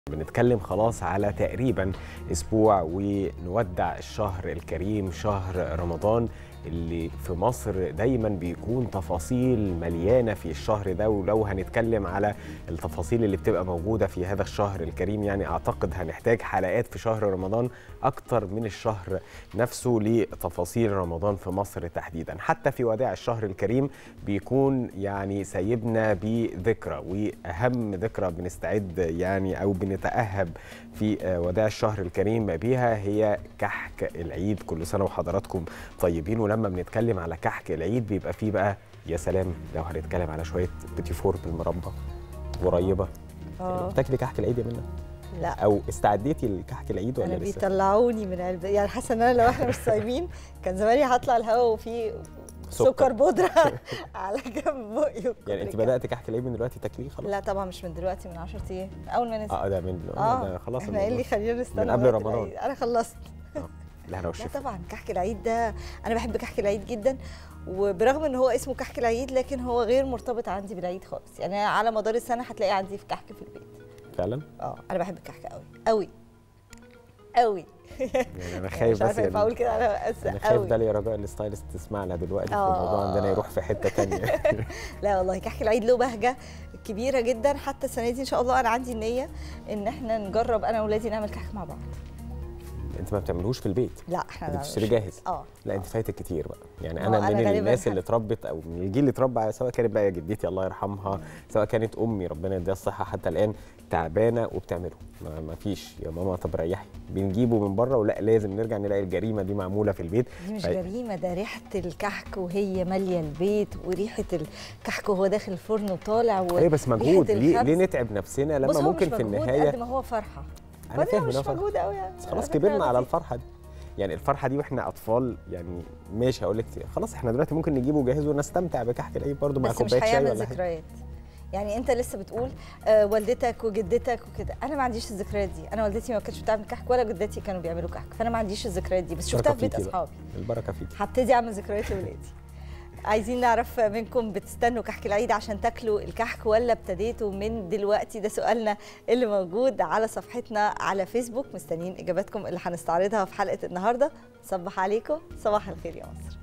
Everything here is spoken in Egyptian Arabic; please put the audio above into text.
بنتكلم خلاص على تقريبا اسبوع ونودع الشهر الكريم شهر رمضان اللي في مصر دايما بيكون تفاصيل مليانه في الشهر ده ولو هنتكلم على التفاصيل اللي بتبقى موجوده في هذا الشهر الكريم يعني اعتقد هنحتاج حلقات في شهر رمضان اكتر من الشهر نفسه لتفاصيل رمضان في مصر تحديدا حتى في وداع الشهر الكريم بيكون يعني سايبنا بذكرى واهم ذكرى بنستعد يعني او بنتاهب في وداع الشهر الكريم بيها هي كحك العيد كل سنه وحضراتكم طيبين ولما بنتكلم على كحك العيد بيبقى فيه بقى يا سلام لو هنتكلم على شويه بيتي فور بالمربى قريبه اه بتاكلي كحك العيد يا منى لا او استعديتي لكحك العيد ولا انا لسه بيطلعوني من علبة يعني حاسه ان انا لو احنا مش صايمين كان زماني هطلع الهوا وفي سكر. سكر بودره على جنب بقي يعني انت وكل بدات كحك العيد من دلوقتي تاكليه كده. خلاص لا طبعا مش من دلوقتي من 10 ايام اول ما نزل اه ده من اه ده خلاص احنا ايه اللي الموضوع. يخلينا نستنى من قبل لغاية رمضان. العيد؟ انا خلصت لا انا لا والشفا طبعا كحك العيد ده انا بحب كحك العيد جدا وبرغم ان هو اسمه كحك العيد لكن هو غير مرتبط عندي بالعيد خالص يعني أنا على مدار السنه هتلاقي عندي في كحك في البيت فعلا اه انا بحب الكحك قوي قوي قوي يعني انا خايف مش عارفه بس ينفع اقول كده انا اسفه انا خايف قوي ده يا رجاء الستايلست تسمعنا دلوقتي آه. الموضوع عندنا يروح في حته تانية لا والله كحك العيد له بهجه كبيره جدا حتى السنه دي ان شاء الله انا عندي النيه ان احنا نجرب انا واولادي نعمل كحك مع بعض انت ما بتعملوش في البيت لا احنا انت ما بتشتري بنعملش. جاهز اه لا انت فايتك كتير بقى يعني ما انا هو أنا من غالباً الناس اللي هت- اتربت او من الجيل اللي اتربى سواء كانت بقى جدتي الله يرحمها سواء كانت امي ربنا يديها الصحه حتى الان تعبانه وبتعمله ما, ما فيش يا ماما طب ريحي بنجيبه من بره ولا لازم نرجع نلاقي الجريمه دي معموله في البيت دي مش فهي- جريمه ده ريحه الكحك وهي ماليه البيت وريحه الكحك وهو داخل الفرن وطالع و... ايوه بس مجهود ريحة ليه الخبز. ليه نتعب نفسنا بص لما هو ممكن مش في مجهود النهايه قد ما هو فرحه انا وبعدين فاهم مش إنها فرحة. مجهود قوي يعني بس خلاص على فكرة كبرنا على لطيف. الفرحه دي يعني الفرحه دي واحنا اطفال يعني ماشي هقول لك خلاص احنا دلوقتي ممكن نجيبه جاهز ونستمتع بكحك العيد برضه مع بس مش كوبايه شاي هيعمل ولا حاجه ذكريات يعني انت لسه بتقول آه والدتك وجدتك وكده انا ما عنديش الذكريات دي انا والدتي ما كانتش بتعمل كحك ولا جدتي كانوا بيعملوا كحك فانا ما عنديش الذكريات دي بس شفتها بركة في بيت فيكي بقى. اصحابي البركه فيك هبتدي اعمل ذكريات لاولادي عايزين نعرف منكم بتستنوا كحك العيد عشان تاكلوا الكحك ولا ابتديتوا من دلوقتي ده سؤالنا اللي موجود على صفحتنا على فيسبوك مستنيين اجاباتكم اللي هنستعرضها في حلقه النهارده صبح عليكم صباح الخير يا مصر